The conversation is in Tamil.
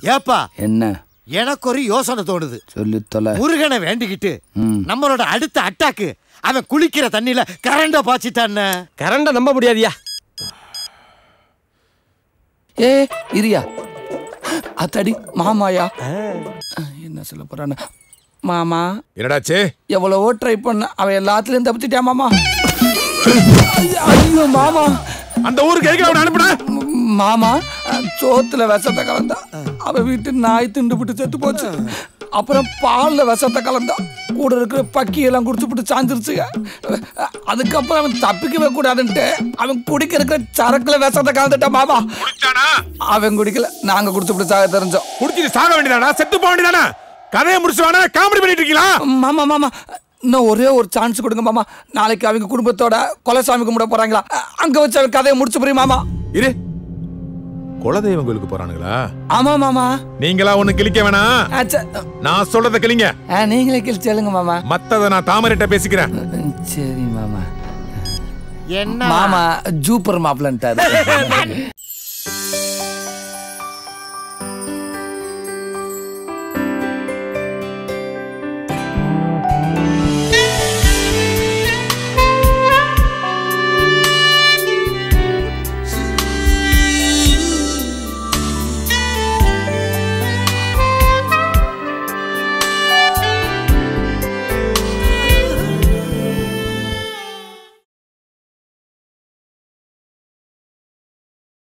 ஏப்பா என்ன எனக்கு ஒரு யோசனை தோணுது சொல்லி தொலை முருகனை வேண்டிக்கிட்டு ம். நம்மளோட அடுத்த அட்டாக்கு அவன் குளிக்கிற தண்ணியில கரண்ட பாய்ச்சிட்டான்னு கரண்ட நம்ப முடியாதியா ஏ இரியா அத்தாடி மாமாயா என்ன சொல்ல போறான்னு மாமா என்னடாச்சே எவ்வளவோ ட்ரை பண்ண அவன் எல்லாத்துலயும் தப்பிச்சிட்டான் மாமா ஐயோ மாமா அந்த ஊருக்கு எதுக்கு அவனை அனுப்புன மாமா சோத்துல விஷத்தை கலந்தா அவ வீட்டு நாய் திண்டுபிட்டு செத்து போச்சு அப்புறம் பால்ல விஷத்தை கலந்தா கூட இருக்கிற பக்கி எல்லாம் குடிச்சுப்புட்டு சாஞ்சிருச்சுங்க அதுக்கப்புறம் அவன் தப்பிக்கவே கூடாதுன்ட்டு அவன் குடிக்க இருக்கிற சரக்குல விஷத்தை கலந்துட்டான் மாமா அவன் குடிக்கல நாங்க குடிச்சுப்புட்டு சாக தெரிஞ்சோம் குடிச்சிட்டு சாக வேண்டியதானா செத்து போக வேண்டியதானா கதையை முடிச்சு வேணா காமெடி பண்ணிட்டு இருக்கீங்களா மாமா மாமா இன்னும் ஒரே ஒரு சான்ஸ் கொடுங்க மாமா நாளைக்கு அவங்க குடும்பத்தோட கொலசாமி கும்பிட போறாங்களா அங்க வச்சு அவன் கதையை முடிச்சு புரியும் மாமா இரு குலதெய்வம் கோயிலுக்கு போறானுங்களா ஆமா மாமா நீங்களா ஒண்ணு கிழிக்க வேணாம் ஆச்சா. நான் சொல்றத கிளிங்க ஆ, நீங்களே கிழிச்சு சொல்லுங்க மாமா மத்தத நான் தாமரைட்ட பேசிக்கிறேன் சரி மாமா என்ன மாமா ஜூப்பர் மாப்பிளன்ட்டாரு